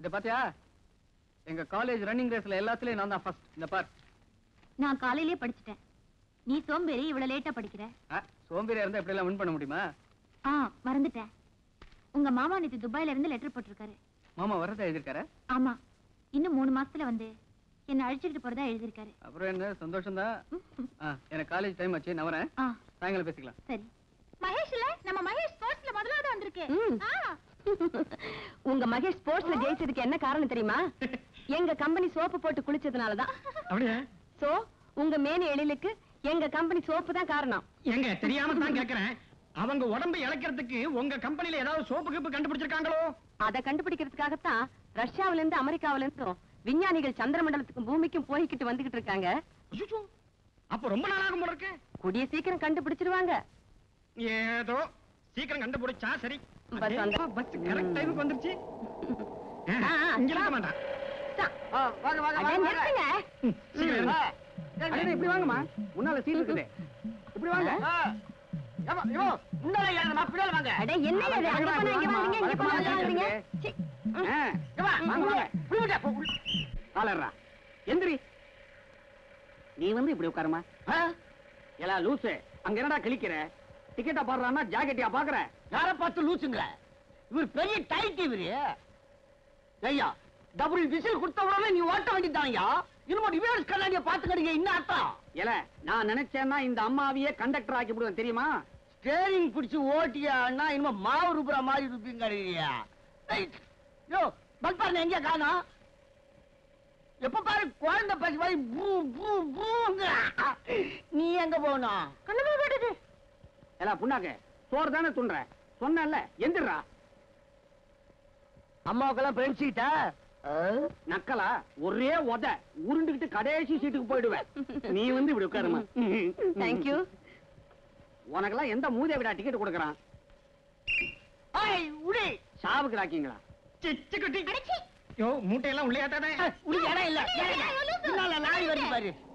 இத பாத்தியா எங்க காலேஜ் ரன்னிங் ரேஸ்ல எல்லாத்துலயும் நான் தான் ஃபர்ஸ்ட் இந்த பார் நான் காலையிலேயே படிச்சுட்டேன் நீ சோம்பேறி இவ்வளவு லேட்டா படிக்கிற ஆ, சோம்பேறியா இருந்தா இப்படி எல்லாம் வின் பண்ண முடியுமா ஆ மறந்துட்டேன் உங்க மாமா நேத்து துபாயில இருந்து லெட்டர் போட்டிருக்காரு மாமா வரதா எழுதிருக்காரு ஆமா இன்னும் மூணு மாசத்துல வந்து என்ன அழைச்சிட்டு போறதா எழுதிருக்காரு அப்புறம் என்ன சந்தோஷம் தான் எனக்கு காலேஜ் டைம் ஆச்சு நான் வரேன் ஆ சாயங்காலம் பேசிக்கலாம் சரி மகேஷ்ல நம்ம மகேஷ் ஸ்போர்ட்ஸ்ல முதலாவது வந்திருக்கு ம். ஆ. உங்க மகேஷ் ஸ்போர்ட்ஸ்ல ஜெயிச்சதுக்கு என்ன காரணம் தெரியுமா எங்க கம்பெனி சோப்பு போட்டு குளிச்சதுனாலதான் அப்படியா சோ உங்க மேனி எழிலுக்கு எங்க கம்பெனி சோப்பு தான் காரணம் எங்க தெரியாம தான் கேக்குறேன் அவங்க உடம்பு இழக்கிறதுக்கு உங்க கம்பெனில ஏதாவது சோப்பு கிப்பு கண்டுபிடிச்சிருக்காங்களோ அத கண்டுபிடிக்கிறதுக்காகத்தான் ரஷ்யாவில இருந்து அமெரிக்காவில இருந்தும் விஞ்ஞானிகள் சந்திர மண்டலத்துக்கும் பூமிக்கும் போய்கிட்டு வந்துகிட்டு இருக்காங்க அச்சச்சோ. அப்ப ரொம்ப நாளாகும் போல இருக்கு கூடிய சீக்கிரம் கண்டுபிடிச்சிருவாங்க ஏதோ சீக்கிரம் கண்டுபிடிச்சா சரி பஸ் வந்து- பஸ் கரெக்ட் டைமுக்கு வந்துருச்சு ஆ, ஆ, இங்க இருக்க மாட்டான் வாங்க வாங்க அட, நிறுத்துங்க. ம், சீக்கிரம் இருங்க. அடே, இப்படி வாங்கம்மா முன்னால சீட் இருக்குது இப்படி வாங்க முன்னால ஏறுங்கம்மா, பின்னால வாங்க. அட, என்ன இது? அங்க போனா இங்க வாங்குறீங்க, இங்க போனா அங்க வாங்குறீங்க. சீ. இங்க வா, வாங்க, வாங்க. இப்படி விட்டா, போ, உள்ள. காலர்ரா எந்திரி நீ வந்து இப்படி உட்காருமா ஆ? எலா லூசு அங்க என்னடா கிழிக்கிற டிக்கெட்டா பாடுறான்னா ஜாக்கெட்டியா பாக்குற யாரை பார்த்து லூசுங்க இவர் பெரிய டைட் இவரு ஐயா டபுள் விசில் கொடுத்த உடனே நீ ஓட்ட வேண்டியதான்யா இன்னும் ரிவர்ஸ் கண்ணாடிய பாத்துக்கிறீங்க என்ன அர்த்தம் எல நான் நினைச்சேன்னா இந்த அம்மாவையே கண்டக்டர் ஆக்கி விடுவேன் தெரியுமா ஸ்டேரிங் பிடிச்சு ஓட்டியான்னா இனிமே மாவு ரூபுற மாதிரி இருப்பீங்க யோ பஸ் பாருங்க எங்க காணோம் எப்ப பாரு குழந்தை பசி மாதிரி ப்ரூ ப்ரூ ப்ரூங்க நீ எங்க போகணும் கண்ணு போட்டுது எலா புண்ணாக்கு சோறு தானே துண்ற சொன்னல எந்திரா அம்மாவுக்கெல்லாம் பென்சிட்டா நக்கலா ஒரே உத உருண்டுகிட்டு கடைசி சீட்டுக்கு போயிடுவேன் நீ வந்து இப்படி உட்காருமா Thank you. உனக்கெல்லாம் எந்த மூதே விடா டிக்கெட் கொடுக்கறான் ஐய் உடி சாவுக்கு ராக்கிங்களா சிச்சு குட்டி யோ மூட்டையெல்லாம் உள்ளே ஏத்தாதே உடி இடம் இல்ல இடம் இல்ல. பின்னால லாரி வருது பாரு